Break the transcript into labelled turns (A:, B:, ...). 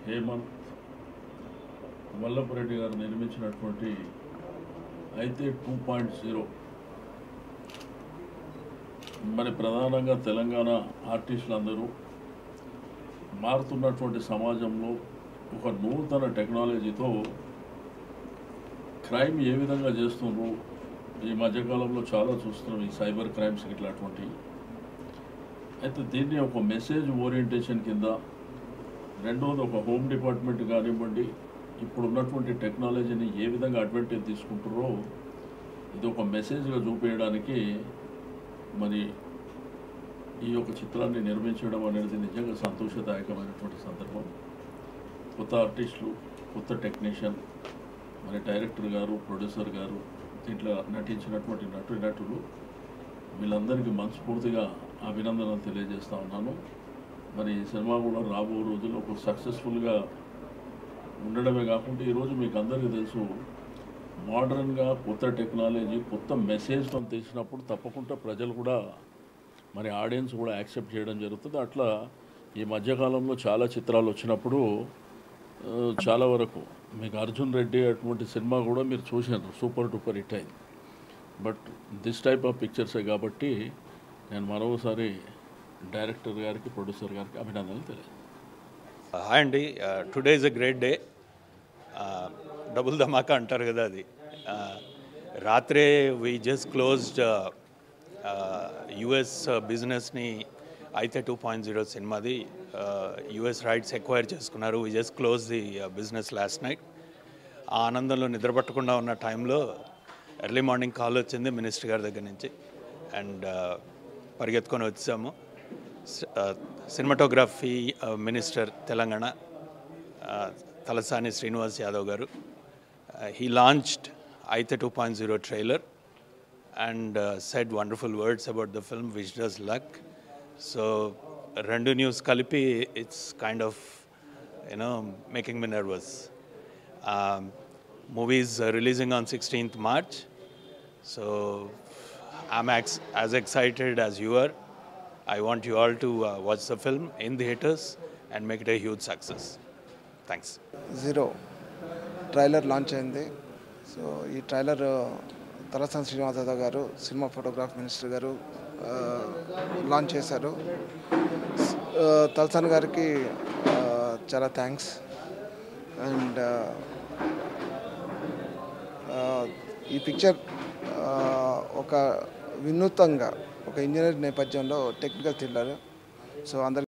A: హేమంత్ వల్లభరెడ్డి గారు నిర్మించినటువంటి అయితే టూ పాయింట్ జీరో మరి ప్రధానంగా తెలంగాణ ఆర్టిస్టులందరూ మారుతున్నటువంటి సమాజంలో ఒక నూతన టెక్నాలజీతో క్రైమ్ ఏ విధంగా చేస్తుండ్రు ఈ మధ్యకాలంలో చాలా చూస్తున్నాం ఈ సైబర్ క్రైమ్స్ ఇట్లాంటివి అయితే దీన్ని ఒక మెసేజ్ ఓరియంటేషన్ కింద రెండవది ఒక హోమ్ డిపార్ట్మెంట్ కానివ్వండి ఇప్పుడు ఉన్నటువంటి టెక్నాలజీని ఏ విధంగా అడ్వాంటేజ్ తీసుకుంటారో ఇది ఒక మెసేజ్గా చూపించడానికి మరి ఈ యొక్క చిత్రాన్ని నిర్మించడం అనేది నిజంగా సంతోషదాయకమైనటువంటి సందర్భం కొత్త ఆర్టిస్టులు కొత్త టెక్నీషియన్ మరి డైరెక్టర్ గారు ప్రొడ్యూసర్ గారు దీంట్లో నటించినటువంటి నటు నటులు వీళ్ళందరికీ మనస్ఫూర్తిగా అభినందనలు తెలియజేస్తా ఉన్నాను మరి ఈ సినిమా కూడా రాబో రోజుల్లో ఒక సక్సెస్ఫుల్గా ఉండడమే కాకుండా ఈరోజు మీకు అందరికీ తెలుసు మోడర్న్గా కొత్త టెక్నాలజీ కొత్త మెసేజ్తో తీసినప్పుడు తప్పకుండా ప్రజలు కూడా మరి ఆడియన్స్ కూడా యాక్సెప్ట్ చేయడం జరుగుతుంది అట్లా ఈ మధ్యకాలంలో చాలా చిత్రాలు వచ్చినప్పుడు ఆ, చాలా వరకు మీకు అర్జున్ రెడ్డి అటువంటి సినిమా కూడా మీరు చూసారు సూపర్ డూపర్ హిట్ అయింది బట్ దిస్ టైప్ ఆఫ్ పిక్చర్సే కాబట్టి నేను మరోసారి డైరెక్టర్ గారికి ప్రొడ్యూసర్ గారికి అభినందనలు తెలియదు
B: హాయ్ అండి today is a great day double ధమాకా అంటారు కదా అది Uh, రాత్రే వి జస్ట్ క్లోజ్డ్ యుఎస్ బిజినెస్ని అయితే టూ పాయింట్ జీరో సినిమాది యుఎస్ రైట్స్ ఎక్వైర్ చేసుకున్నారు we just close the business last night ఆ ఆనందంలో నిద్రపట్టకుండా ఉన్న టైంలో ఎర్లీ మార్నింగ్ కాల్ వచ్చింది మినిస్టర్ గారి దగ్గర నుంచి అండ్ పరిగెత్తుకొని వచ్చాము cinematography minister Telangana uh, Talasani Srinivas Yadav గారు he launched Ayithe two point zero trailer and said wonderful words about the film wish us luck so రెండు న్యూస్ కలిపి it's kind of you know making me nervous movies releasing on sixteenth March so I'm ex- as excited as you are. I want you all to uh, watch the film in theaters and make it a huge success. Thanks.
C: Zero trailer launch అయింది సో ఈ trailer Talasani Srinivasarao గారు cinema photograph minister గారు ఆ, launch చేశారు ఆ, తలసాని గారికి ఆ, చాలా థ్యాంక్స్ అండ్ ఈ పిక్చర్ ఆ, ఒక వినూత్నంగా ఒక ఇంజనీర్ నేపథ్యంలో టెక్నికల్ థ్రిల్లర్ సో అందరికి